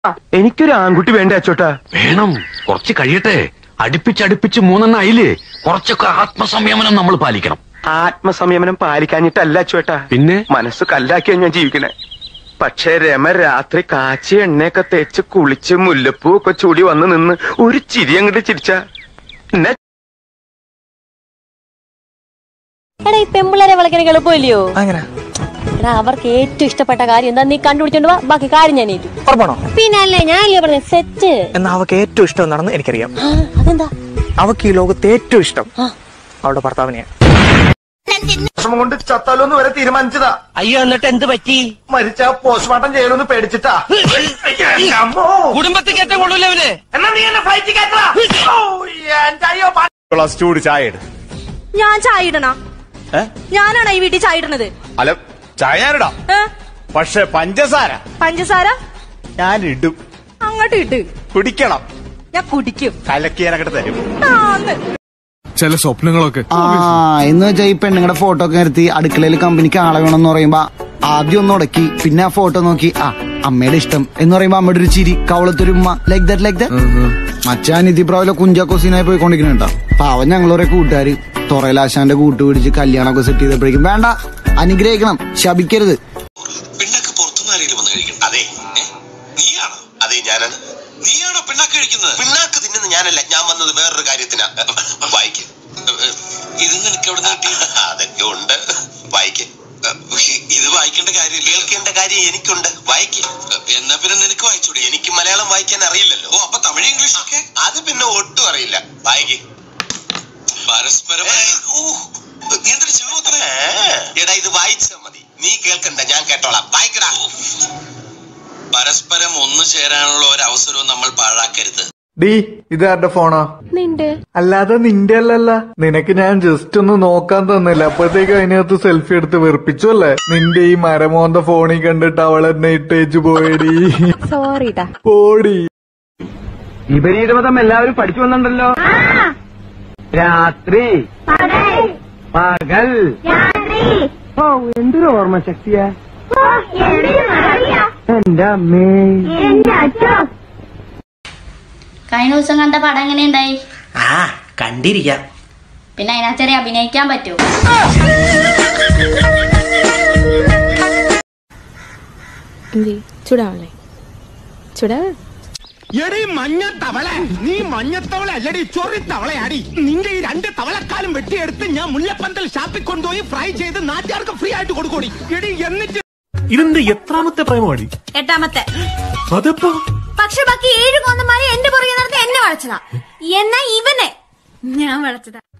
എനിക്കൊരു ആൺകുട്ടി വേണ്ട അച്ചോട്ടാ വേണം കുറച്ച് കഴിയട്ടെ അടുപ്പിച്ചടുപ്പിച്ച് മൂന്നെണ്ണം ആയില്ലേ കുറച്ചൊക്കെ ആത്മസംയമനം നമ്മൾ പാലിക്കണം ആത്മസംയമനം പാലിക്കാഞ്ഞിട്ടല്ല അച്ചോട്ടാ പിന്നെ? മനസ്സ് കല്ലാക്കിയാ ഞാൻ ജീവിക്കണേ പക്ഷേ രമ രാത്രി കാച്ചി എണ്ണയൊക്കെ തേച്ച് കുളിച്ച് മുല്ലപ്പൂ ഒക്കെ ചൂടി വന്ന് നിന്ന് ഒരു ചിരി അങ്ങോട്ട് ചിരിച്ച എന്നെ എടാ ഈ പെമ്പിള്ളേരെ വിളക്കണ എളുപ്പമില്ലയോ അങ്ങനെ എടാ അവർക്ക് ഏറ്റവും ഇഷ്ടപ്പെട്ട കാര്യം എന്താ നീ കണ്ടുപിടിച്ചോണ്ട് വാ ബാക്കി കാര്യം ഞാൻ ഏറ്റു ഉറപ്പാണോ പിന്നെ അല്ലേ ഞാനല്ലേ പറഞ്ഞ സെറ്റ് എന്നാ അവക്ക് ഏറ്റവും ഇഷ്ടം എന്താണെന്ന് എനിക്കറിയാം ആ, അതെന്താ അവക്ക് ഈ ലോകത്ത് ഏറ്റവും ഇഷ്ടം അവളുടെ ഭർത്താവിനെയാണ് വിഷമം കൊണ്ട് ചത്താലോന്ന് വരെ തീരുമാനിച്ചതാ അയ്യോ എന്നിട്ട് എന്ത് പറ്റി മരിച്ച പോസ്റ്റ്മോർട്ടം ചെയ്യണമെന്ന് പേടിച്ചിട്ടാ അമ്മോ. കുടുംബത്തിൽ കയറ്റ കൊള്ളൂലവന് എന്നാ നീ എന്നെ ഫ്ലൈറ്റ് കയറ്റടാ. ഓ, എന്റെ അയ്യോ പ- ഗ്ലാസ് ചൂട് ചായ ഇട് ഞാൻ ചായ ഇടണ ഏ? ഞാനാണ് ഈ വീട്ടിൽ ചായ ഇടണത് അല്ല ചായ ഞാനിടാം ഏ? പക്ഷെ പഞ്ചസാര പഞ്ചസാര ഞാൻ ഇടും അങ്ങോട്ട് ഇട്ട് കുടിക്കണം ഞാൻ കുടിക്കും കലക്കി ഞാനങ്ങോട്ട് തരും ആന്ന്. ചില സ്വപ്നങ്ങളൊക്കെ ആ എന്ന് വെച്ചാ ഈ പെണ്ണുങ്ങളുടെ ഫോട്ടോ ഒക്കെ നിർത്തി അടുക്കളയിൽ കമ്പനിക്ക് ആളെ വേണമെന്ന് പറയുമ്പോ ആദ്യം ഒന്ന് ഉടക്കി പിന്നെ ആ ഫോട്ടോ നോക്കി ആ അമ്മയുടെ ഇഷ്ടം എന്ന് പറയുമ്പോ അമ്മയുടെ ഒരു ചിരി കവളത്തൊരു ഉമ്മ ലൈക്ക് ദാറ്റ് ലൈക്ക് ദാറ്റ് മച്ചാൻ ഇതിപ്രാവിലെ കുഞ്ചാക്കോസിനായി പോയിക്കൊണ്ടിരിക്കുന്നുണ്ടാ പാവം ഞങ്ങളൊരേ കൂട്ടുകാര് തൊറയിലാശാന്റെ കൂട്ട് പിടിച്ച് കല്യാണമൊക്കെ സെറ്റ് ചെയ്തപ്പോഴേക്കും വേണ്ട അനുഗ്രഹിക്കണം ശപിക്കരുത് പിണ്ണാക്ക് പുറത്തുനിന്ന് ആരെങ്കിലും വന്ന് കഴിക്കണം അതെ ഏ? നീയാണോ അതെ ഞാനാണ് നീയാണോ പിണ്ണാക്ക് കഴിക്കുന്നത് പിണ്ണാക്ക് തിന്നുന്ന ഞാനല്ല ഞാൻ വന്നത് വേറൊരു കാര്യത്തിനാ വായിക്ക് ഇത് നിനക്ക് എവിടെ കിട്ടി അതൊക്കെ ഉണ്ട് വായിക്ക് ഇത് വായിക്കേണ്ട കാര്യം കേൾക്കേണ്ട കാര്യം എനിക്കുണ്ട് വായിക്ക് എന്നാ പിന്നെ നിനക്ക് വായിച്ചൂടെ എനിക്ക് മലയാളം വായിക്കാൻ അറിയില്ലല്ലോ ഓ അപ്പൊ തമിഴ് ഇംഗ്ലീഷ് ഒക്കെ അത് പിന്നെ ഒട്ടും അറിയില്ല വായിക്ക് പരസ്പരമായി ഓ, നീ എന്തൊരു ചെവി നോക്കണേ? എടാ ഇത് വായിച്ചാ മതി നീ കേൾക്കണ്ട ഞാൻ കേട്ടോളാം വായിക്കടാ പരസ്പരം ഒന്നു ചേരാനുള്ള ഒരു അവസരവും നമ്മൾ പാഴാക്കരുത് ഡീ ഇതാരുടെ ഫോണാ നിന്റെ അല്ലാതെ നിന്റെ അല്ലല്ല നിനക്ക് ഞാൻ ജസ്റ്റ് ഒന്ന് നോക്കാൻ തന്നില്ല അപ്പോഴത്തേക്ക് അതിനകത്ത് സെൽഫി എടുത്ത് വെറുപ്പിച്ചു അല്ലേ നിന്റെ ഈ മരമോന്ത ഫോണിൽ കണ്ടിട്ട് അവൾ എന്നെ ഇട്ടേച്ചു പോയടി സോറിടാ പോടി വിപരീതമതം എല്ലാവരും പഠിച്ചു വന്നിട്ടുണ്ടല്ലോ രാത്രി പകൽ ഓ എന്തൊരു ഓർമ്മ ശക്തിയാ എന്റെ അമ്മേ കഴിഞ്ഞ ദിവസം കണ്ട പടം എങ്ങനെയുണ്ടായി ആ കണ്ടിരിക്കാം പിന്നെ അതിനകത്ത് അഭിനയിക്കാൻ പറ്റുമോ ചൂടാവല്ലേ ചൂടാ എടി മഞ്ഞ തവള നീ മഞ്ഞത്തവള അല്ലടി ചൊറി തവളയാടി നിന്റെ ഈ രണ്ട് തവളക്കാലും വെട്ടിയെടുത്ത് ഞാൻ മുല്ലപ്പന്തൽ ഷാപ്പിൽ കൊണ്ടുപോയി ഫ്രൈ ചെയ്ത് നാട്ടുകാർക്ക് ഫ്രീ ആയിട്ട് കൊടുക്കൂടി എടി എന്നിട്ട് ഇതിന്റെ എത്രാമത്തെ പ്രേമമാടി എട്ടാമത്തെ അതെപ്പോ പക്ഷെ ബാക്കി ഏഴ് കൊന്നമാരെ എന്റെ പുറകെ നടന്ന് എന്നെ വളച്ചതാ എന്നാ ഇവനെ ഞാൻ വളച്ചതാ